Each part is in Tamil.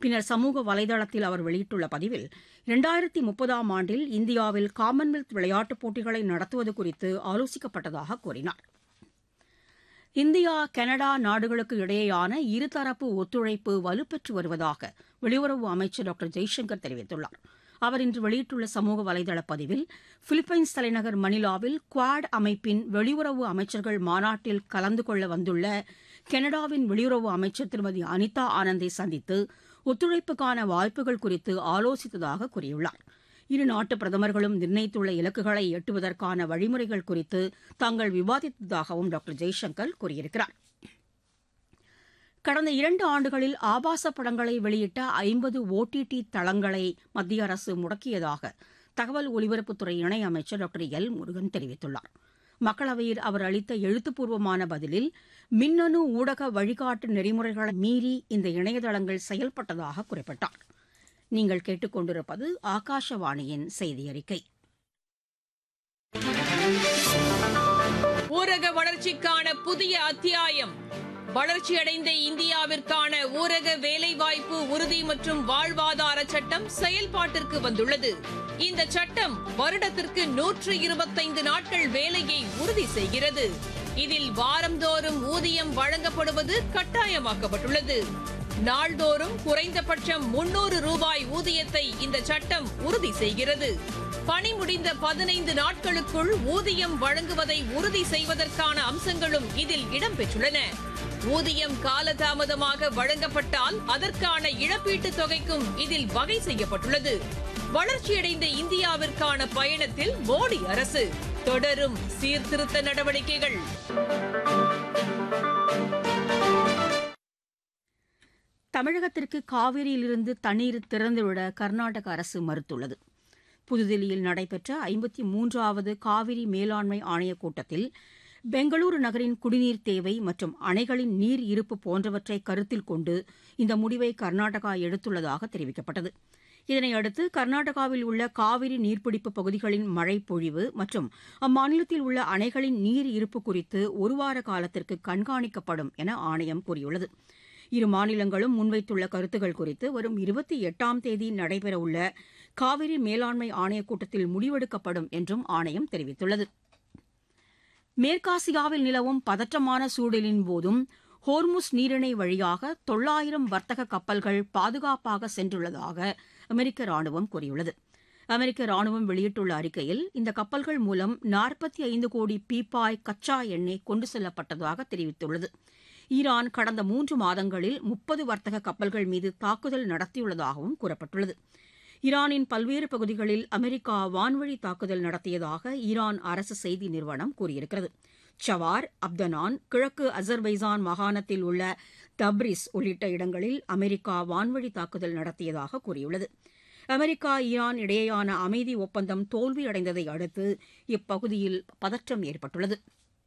பின்னர் சமூக வலைதளத்தில் அவர் வெளியிட்டுள்ள பதிவில் இரண்டாயிரத்தி முப்பதாம் ஆண்டில் இந்தியாவில் காமன்வெல்த் விளையாட்டுப் போட்டிகளை நடத்துவது குறித்து ஆலோசிக்கப்பட்டதாக கூறினார் இந்தியா கனடா நாடுகளுக்கு இடையேயான இருதரப்பு ஒத்துழைப்பு வலுப்பெற்று வருவதாக வெளியுறவு அமைச்சர் டாக்டர் ஜெய்சங்கர் தெரிவித்துள்ளார் அவர் இன்று வெளியிட்டுள்ள சமூக வலைதள பதிவில் பிலிப்பைன்ஸ் தலைநகர் மணிலாவில் குவாட் அமைப்பின் வெளியுறவு அமைச்சர்கள் மாநாட்டில் கலந்து கொள்ள வந்துள்ள கனடாவின் வெளியுறவு அமைச்சர் திருமதி அனிதா ஆனந்தை சந்தித்து ஒத்துழைப்புக்கான வாய்ப்புகள் குறித்து ஆலோசித்ததாக கூறியுள்ளார் இரு நாட்டு பிரதமர்களும் நிர்ணயித்துள்ள இலக்குகளை எட்டுவதற்கான வழிமுறைகள் குறித்து தாங்கள் விவாதித்ததாகவும் டாக்டர் ஜெய்சங்கர் கூறியிருக்கிறார் கடந்த இரண்டு ஆண்டுகளில் ஆபாச படங்களை வெளியிட்ட ஐம்பது ஓடிடி தளங்களை மத்திய அரசு முடக்கியதாக தகவல் ஒலிபரப்புத்துறை இணையமைச்சர் டாக்டர் எல் முருகன் தெரிவித்துள்ளார் மக்களவையில் அவர் அளித்த எழுத்துப்பூர்வமான பதிலில் மின்னணு ஊடக வழிகாட்டு நெறிமுறைகளை மீறி இந்த இணையதளங்கள் செயல்பட்டதாக குறிப்பிட்டார் நீங்கள் கேட்டுக்கொண்டிருப்பது ஆகாஷவாணியின் செய்தி அறிக்கை ஊரக வளர்ச்சிக்கான புதிய அத்தியாயம் வளர்ச்சியடைந்த இந்தியாவிற்கான ஊரக வேலைவாய்ப்பு உறுதி மற்றும் வாழ்வாதார சட்டம் செயல்பாட்டிற்கு வந்துள்ளது இந்த சட்டம் வருடத்திற்கு நூற்று இருபத்தைந்து நாட்கள் வேலையை உறுதி செய்கிறது இதில் வாரந்தோறும் ஊதியம் வழங்கப்படுவது கட்டாயமாக்கப்பட்டுள்ளது நாள்தோறும் குறைந்தபட்சம் முன்னூறு ரூபாய் ஊதியத்தை இந்த சட்டம் உறுதி செய்கிறது பணி முடிந்த பதினைந்து நாட்களுக்குள் ஊதியம் வழங்குவதை உறுதி செய்வதற்கான அம்சங்களும் இதில் இடம்பெற்றுள்ளன ஊதியம் காலதாமதமாக வழங்கப்பட்டால் அதற்கான இழப்பீட்டுத் தொகைக்கும் இதில் வகை செய்யப்பட்டுள்ளது வளர்ச்சியடைந்த இந்தியாவிற்கான பயணத்தில் மோடி அரசு தொடரும் சீர்திருத்த நடவடிக்கைகள் தமிழகத்திற்கு காவிரியிலிருந்து தண்ணீர் திறந்துவிட கர்நாடக அரசு மறுத்துள்ளது புதுதில்லியில் நடைபெற்ற ஐம்பத்தி மூன்றாவது காவிரி மேலாண்மை ஆணையக் கூட்டத்தில் பெங்களூரு நகரின் குடிநீர் தேவை மற்றும் அணைகளின் நீர் இருப்பு போன்றவற்றை கருத்தில் கொண்டு இந்த முடிவை கர்நாடகா எடுத்துள்ளதாக தெரிவிக்கப்பட்டது இதனையடுத்து கர்நாடகாவில் உள்ள காவிரி நீர்பிடிப்பு பகுதிகளின் மழை பொழிவு மற்றும் அம்மாநிலத்தில் உள்ள அணைகளின் நீர் இருப்பு குறித்து ஒருவார காலத்திற்கு கண்காணிக்கப்படும் என ஆணையம் கூறியுள்ளது இரு மாநிலங்களும் முன்வைத்துள்ள கருத்துக்கள் குறித்து வரும் இருபத்தி எட்டாம் தேதி நடைபெறவுள்ள காவிரி மேலாண்மை ஆணையக் கூட்டத்தில் முடிவெடுக்கப்படும் என்றும் ஆணையம் தெரிவித்துள்ளது மேற்காசியாவில் நிலவும் பதற்றமான சூழலின் போதும் ஹோர்முஸ் நீரிணை வழியாக தொள்ளாயிரம் வர்த்தக கப்பல்கள் பாதுகாப்பாக சென்றுள்ளதாக அமெரிக்க ராணுவம் கூறியுள்ளது அமெரிக்க ராணுவம் வெளியிட்டுள்ள அறிக்கையில் இந்த கப்பல்கள் மூலம் நாற்பத்தி ஐந்து கோடி பீப்பாய் கச்சா எண்ணெய் கொண்டு செல்லப்பட்டதாக தெரிவித்துள்ளது ஈரான் கடந்த மூன்று மாதங்களில் முப்பது வர்த்தக கப்பல்கள் மீது தாக்குதல் நடத்தியுள்ளதாகவும் கூறப்பட்டுள்ளது ஈரானின் பல்வேறு பகுதிகளில் அமெரிக்கா வான்வழி தாக்குதல் நடத்தியதாக ஈரான் அரசு செய்தி நிறுவனம் கூறியிருக்கிறது சவார் அப்தனான் கிழக்கு அசர்பைசான் மாகாணத்தில் உள்ள தப்ரிஸ் உள்ளிட்ட இடங்களில் அமெரிக்கா வான்வழி தாக்குதல் நடத்தியதாக கூறியுள்ளது அமெரிக்கா ஈரான் இடையேயான அமைதி ஒப்பந்தம் தோல்வியடைந்ததை அடுத்து இப்பகுதியில் பதற்றம் ஏற்பட்டுள்ளது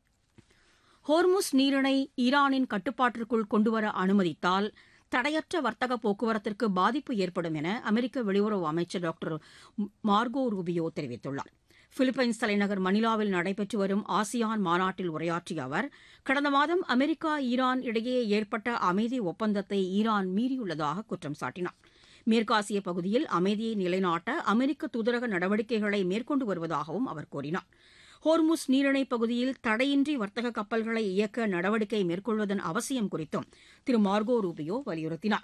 ஹோர்முஸ் நீரிணை ஈரானின் கட்டுப்பாட்டிற்குள் கொண்டுவர அனுமதித்தால் தடையற்ற வர்த்தக போக்குவரத்திற்கு பாதிப்பு ஏற்படும் என அமெரிக்க வெளியுறவு அமைச்சர் டாக்டர் மார்கோ ரூபியோ தெரிவித்துள்ளார் பிலிப்பைன்ஸ் தலைநகர் மணிலாவில் நடைபெற்று வரும் ஆசியான் மாநாட்டில் உரையாற்றிய அவர் கடந்த மாதம் அமெரிக்கா ஈரான் இடையே ஏற்பட்ட அமைதி ஒப்பந்தத்தை ஈரான் மீறியுள்ளதாக குற்றம் சாட்டினார் மேற்காசிய பகுதியில் அமைதியை நிலைநாட்ட அமெரிக்க தூதரக நடவடிக்கைகளை மேற்கொண்டு வருவதாகவும் அவர் கூறினார் ஹோர்முஸ் நீரிணை பகுதியில் தடையின்றி வர்த்தக கப்பல்களை இயக்க நடவடிக்கை மேற்கொள்வதன் அவசியம் குறித்தும் திரு மார்கோ ரூபியோ வலியுறுத்தினார்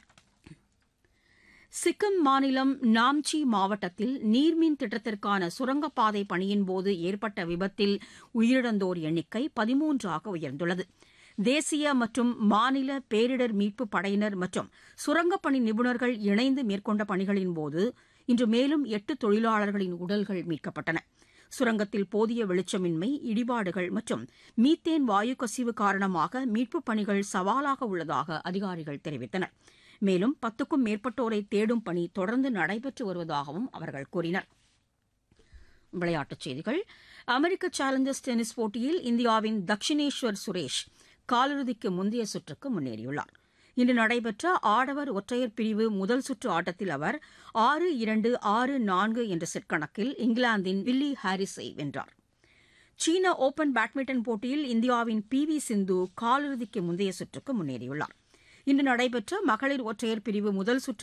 சிக்கிம் மாநிலம் நாம்சி மாவட்டத்தில் நீர்மின் திட்டத்திற்கான சுரங்கப்பாதை பணியின்போது ஏற்பட்ட விபத்தில் உயிரிழந்தோர் எண்ணிக்கை பதிமூன்றாக உயர்ந்துள்ளது தேசிய மற்றும் மாநில பேரிடர் மீட்புப் படையினர் மற்றும் சுரங்கப்பணி நிபுணர்கள் இணைந்து மேற்கொண்ட பணிகளின்போது இன்று மேலும் எட்டு தொழிலாளர்களின் உடல்கள் மீட்கப்பட்டன சுரங்கத்தில் போதிய வெளிச்சமின்மை இடிபாடுகள் மற்றும் மீத்தேன் வாயு கசிவு காரணமாக மீட்புப் பணிகள் சவாலாக உள்ளதாக அதிகாரிகள் தெரிவித்தனர் மேலும் பத்துக்கும் மேற்பட்டோரை தேடும் பணி தொடர்ந்து நடைபெற்று வருவதாகவும் அவர்கள் கூறினர் விளையாட்டுச் செய்திகள் அமெரிக்க சேலஞ்சர்ஸ் டென்னிஸ் போட்டியில் இந்தியாவின் தக்ஷினேஸ்வர் சுரேஷ் காலிறுதிக்கு முந்தைய சுற்றுக்கு முன்னேறியுள்ளார் இன்று நடைபெற்ற ஆடவர் ஒற்றையர் பிரிவு முதல் சுற்று ஆட்டத்தில் அவர் ஆறு இரண்டு ஆறு நான்கு என்ற செட் கணக்கில் இங்கிலாந்தின் வில்லி ஹாரிஸை வென்றார் சீன ஓபன் பேட்மிண்டன் போட்டியில் இந்தியாவின் பி வி சிந்து காலிறுதிக்கு முந்தைய சுற்றுக்கு முன்னேறியுள்ளார் இன்று நடைபெற்ற மகளிர் ஒற்றையர் பிரிவு முதல் சுற்று